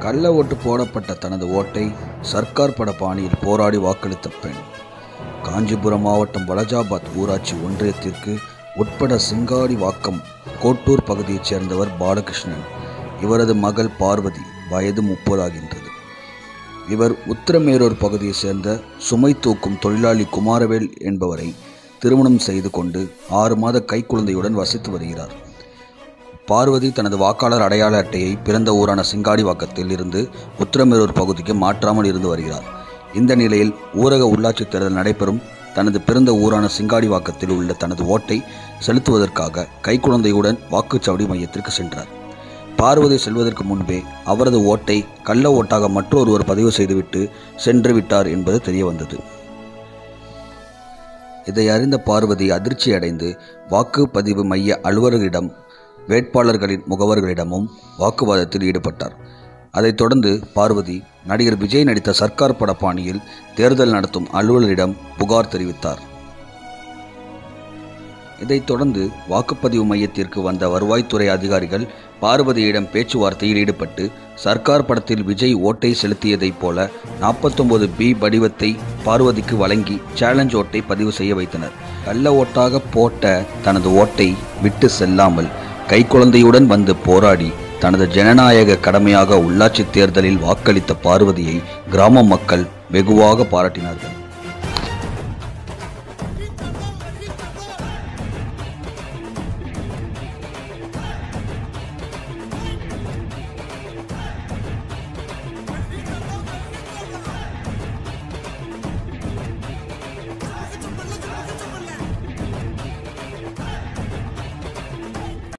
கள்ள ஓட்டு போடப்பட்ட தனது ஓட்டை சர்க்கார் பட பாணியில் போராடி வாக்களித்த பெண் காஞ்சிபுரம் மாவட்டம் வலஜாபாத் ஊராட்சி ஒன்றியத்திற்கு உட்பட சிங்காடி வாக்கம் கோட்டூர் பகுதியைச் சேர்ந்தவர் பாலகிருஷ்ணன் இவரது மகள் பார்வதி வயது முப்பதாகின்றது இவர் உத்திரமேரூர் பகுதியைச் சேர்ந்த சுமை தூக்கும் தொழிலாளி குமாரவேல் என்பவரை திருமணம் செய்து கொண்டு ஆறு மாத கைக்குழந்தையுடன் வசித்து வருகிறார் பார்வதி தனது வாக்காளர் அடையாள அட்டையை பிறந்த ஊரான சிங்காடிவாக்கத்தில் இருந்து உத்திரமேரூர் பகுதிக்கு மாற்றாமல் இருந்து வருகிறார் இந்த நிலையில் ஊரக உள்ளாட்சித் தேர்தல் நடைபெறும் தனது பிறந்த ஊரான சிங்காடிவாக்கத்தில் உள்ள தனது ஓட்டை செலுத்துவதற்காக கைக்குழந்தையுடன் வாக்குச்சாவடி மையத்திற்கு சென்றார் பார்வதி செல்வதற்கு முன்பே அவரது ஓட்டை கள்ள ஓட்டாக மற்றொருவர் பதிவு செய்துவிட்டு சென்று விட்டார் என்பது தெரிய வந்தது இதை அறிந்த பார்வதி அதிர்ச்சி அடைந்து வாக்குப்பதிவு மைய அலுவலரிடம் வேட்பாளர்களின் முகவர்களிடமும் வாக்குவாதத்தில் ஈடுபட்டார் அதைத் தொடர்ந்து பார்வதி நடிகர் விஜய் நடித்த சர்க்கார் பட பாணியில் தேர்தல் நடத்தும் அலுவலரிடம் புகார் தெரிவித்தார் இதைத் தொடர்ந்து வாக்குப்பதிவு மையத்திற்கு வந்த வருவாய்த்துறை அதிகாரிகள் பார்வதியிடம் பேச்சுவார்த்தையில் ஈடுபட்டு சர்க்கார் படத்தில் விஜய் ஓட்டை செலுத்தியதைப் போல நாற்பத்தொன்பது பி வடிவத்தை பார்வதிக்கு வழங்கி சேலஞ்ச் ஓட்டை பதிவு செய்ய வைத்தனர் கள்ள ஓட்டாக போட்ட தனது ஓட்டை விட்டு செல்லாமல் கைக்குழந்தையுடன் வந்து போராடி தனது ஜனநாயக கடமையாக உள்ளாட்சித் தேர்தலில் வாக்களித்த பார்வதியை கிராம மக்கள் வெகுவாக பாராட்டினார்கள்